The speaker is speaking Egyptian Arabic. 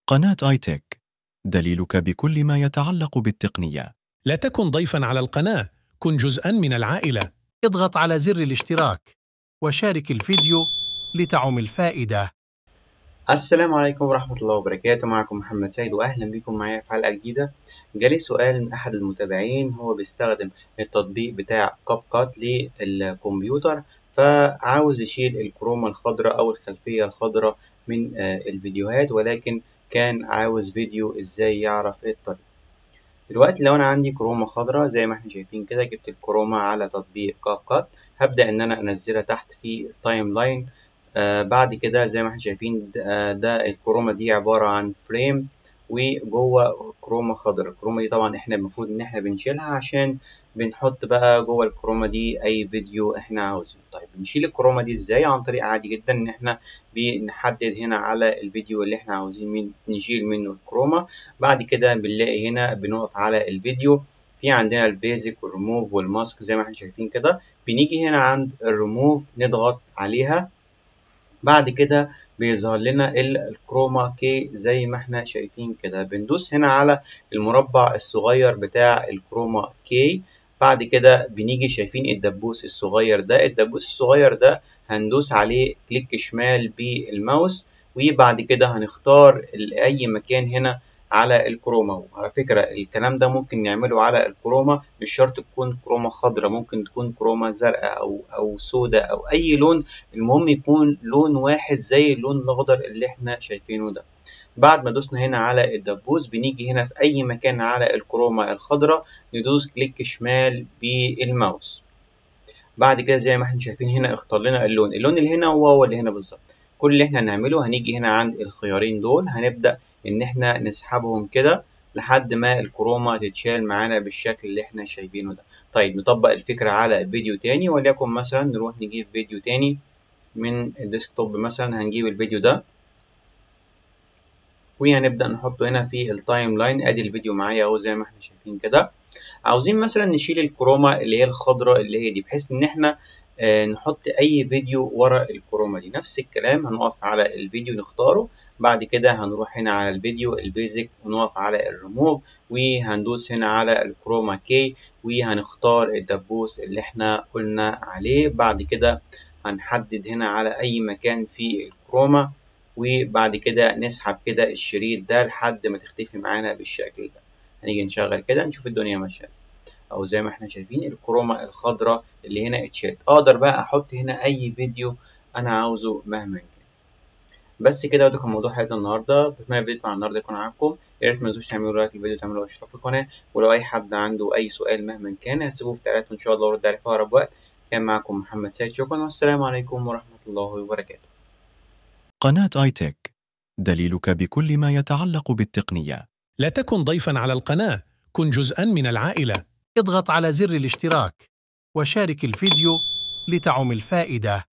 قناة آي تك دليلك بكل ما يتعلق بالتقنية لا تكن ضيفا على القناة كن جزءا من العائلة اضغط على زر الاشتراك وشارك الفيديو لتعم الفائدة السلام عليكم ورحمة الله وبركاته معكم محمد سيد وأهلا بكم معايا في حلقة جديدة جالي سؤال من أحد المتابعين هو بيستخدم التطبيق بتاع كاب كات للكمبيوتر فعاوز يشيل الكرومة الخضراء أو الخلفية الخضراء من آه، الفيديوهات ولكن كان عاوز فيديو ازاي يعرف الطريق دلوقتي لو انا عندي كرومة خضراء زي ما احنا شايفين كده جبت الكرومة على تطبيق كاب كات هبدأ ان انا انزلها تحت في التايم لاين آه بعد كده زي ما احنا شايفين ده, آه ده الكرومة دي عبارة عن فريم وجوه كرومة خضراء الكرومة دي طبعا احنا المفروض ان احنا بنشيلها عشان بنحط بقى جوه الكرومة دي اي فيديو احنا عاوزينه طيب بنشيل الكرومة دي ازاي عن طريق عادي جدا ان احنا بنحدد هنا على الفيديو اللي احنا عاوزين من نشيل منه الكرومة بعد كده بنلاقي هنا بنقف على الفيديو في عندنا البيزك والريموف والماسك زي ما احنا شايفين كده بنيجي هنا عند الريموف نضغط عليها بعد كده بيظهر لنا الكروما كي زي ما احنا شايفين كده بندوس هنا على المربع الصغير بتاع الكروما كي بعد كده بنيجي شايفين الدبوس الصغير ده الدبوس الصغير ده هندوس عليه كليك شمال بالماوس وبعد كده هنختار اي مكان هنا على الكروما وعلى فكرة الكلام ده ممكن نعمله على الكروما مش شرط تكون كروما خضراء ممكن تكون كروما زرقاء أو أو سوداء أو أي لون المهم يكون لون واحد زي اللون الأخضر اللي احنا شايفينه ده بعد ما دوسنا هنا على الدبوس بنيجي هنا في أي مكان على الكروما الخضراء ندوس كليك شمال بالماوس بعد كده زي ما احنا شايفين هنا اختار لنا اللون اللون اللي هنا هو هو اللي هنا بالظبط كل اللي احنا هنعمله هنيجي هنا عند الخيارين دول هنبدأ ان احنا نسحبهم كده لحد ما الكروما تتشال معانا بالشكل اللي احنا شايفينه ده طيب نطبق الفكرة على فيديو تاني وليكن مثلا نروح نجيب فيديو تاني من الديسكتوب مثلا هنجيب الفيديو ده وهنبدأ نحطه هنا في التايم لاين ادي الفيديو معايا اهو زي ما احنا شايفين كده عاوزين مثلا نشيل الكروما اللي هي الخضراء اللي هي دي بحيث ان احنا آه نحط اي فيديو ورا الكروما دي نفس الكلام هنقف على الفيديو نختاره بعد كده هنروح هنا على الفيديو البيزك ونقف على الريموف وهندوس هنا على الكروما كي وهنختار الدبوس اللي احنا قلنا عليه بعد كده هنحدد هنا على اي مكان في الكروما وبعد كده نسحب كده الشريط ده لحد ما تختفي معانا بالشكل ده هنيجي نشغل كده نشوف الدنيا ماشيه او زي ما احنا شايفين الكروما الخضراء اللي هنا اتشالت اقدر بقى احط هنا اي فيديو انا عاوزه مهما كان بس كده ده كان موضوع حلقه النهارده بتمنى الفيديو بتاع النهارده يكون عاجبكم يا ريت ما تنسوش تعملوا لايك للفيديو وتعملوا اشتراك في القناه ولو اي حد عنده اي سؤال مهما كان هتسيبوه في تعليقات وان شاء الله ارد عليه في اقرب وقت كان معكم محمد سيد شكرا والسلام عليكم ورحمه الله وبركاته قناة آي تك دليلك بكل ما يتعلق بالتقنية لا تكن ضيفا على القناة كن جزءا من العائلة اضغط على زر الاشتراك وشارك الفيديو لتعم الفائدة